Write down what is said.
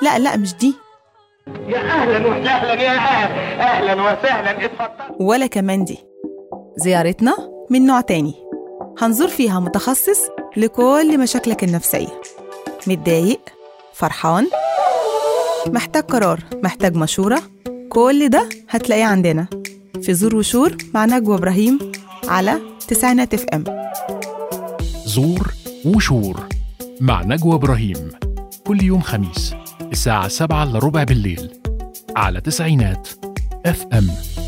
لا لا مش دي يا اهلا وسهلا يا أهل. اهلا وسهلا اتفضل ولا كمان دي زيارتنا من نوع تاني هنزور فيها متخصص لكل مشاكلك النفسية متضايق فرحان محتاج قرار محتاج مشورة كل ده هتلاقيه عندنا في زور وشور مع نجوى إبراهيم على تسعينات اف ام زور وشور مع نجوى إبراهيم كل يوم خميس الساعة 7 إلا ربع بالليل على تسعينات اف ام